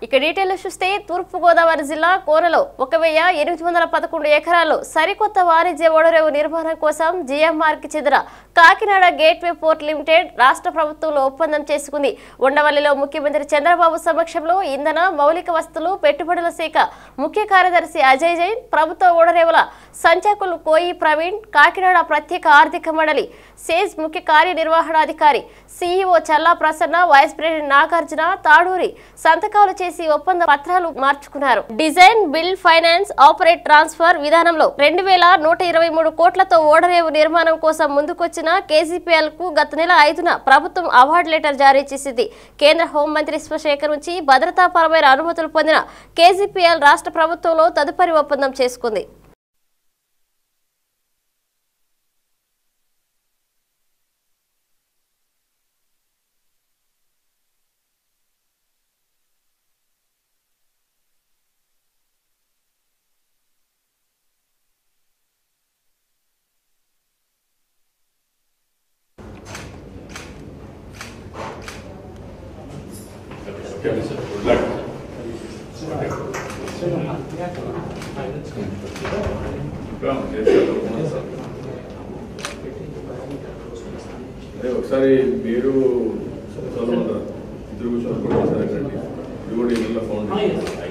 ఇక డీటెయిల్ చూస్తే తూర్పుగోదావరి జిల్లా కోనలో ఒక వెయ్యి ఎనిమిది వందల పదకొండు ఎకరాలు సరికొత్త వాణిజ్య ఓడరేవు నిర్మాణం కోసం జిఎంఆర్కి చెందిన కాకినాడ గేట్వే పోర్ట్ లిమిటెడ్ రాష్ట్ర ప్రభుత్వంలో ఒప్పందం చేసుకుంది ఉండవల్లిలో ముఖ్యమంత్రి చంద్రబాబు సమక్షంలో ఇంధన మౌలిక వస్తువులు పెట్టుబడుల శాఖ ముఖ్య కార్యదర్శి అజయ్ జైన్ ప్రభుత్వ ఓడరేవుల సంచాకులు కోయి ప్రవీణ్ కాకినాడ ప్రత్యేక ఆర్థిక మండలి సేజ్ ముఖ్య కార్యనిర్వహణాధికారి CEO Challa Prasanna vice president Nagarjuna Taduri సంతకాలు చేసి ఒప్పంద పత్రాలు మార్చుకున్నారు design build finance operate transfer విధానంలో రెండు వేల నూట ఇరవై మూడు కోట్లతో ఓడరేవు నిర్మాణం కోసం ముందుకొచ్చిన కేసీపీఎల్ కు గత నెల ఐదున ప్రభుత్వం అవార్డు లెటర్ జారీ చేసింది కేంద్ర హోంమంత్రి శేఖర్ నుంచి భద్రతాపరమైన అనుమతులు పొందిన కేజీపీఎల్ రాష్ట్ర ప్రభుత్వంలో తదుపరి ఒప్పందం చేసుకుంది అదే ఒకసారి మీరు చదవమంటారు ఇద్దరు కూర్చొని కూడా ఒకసారి రండి. ఇది కూడా ఈ నెల ఫౌండేషన్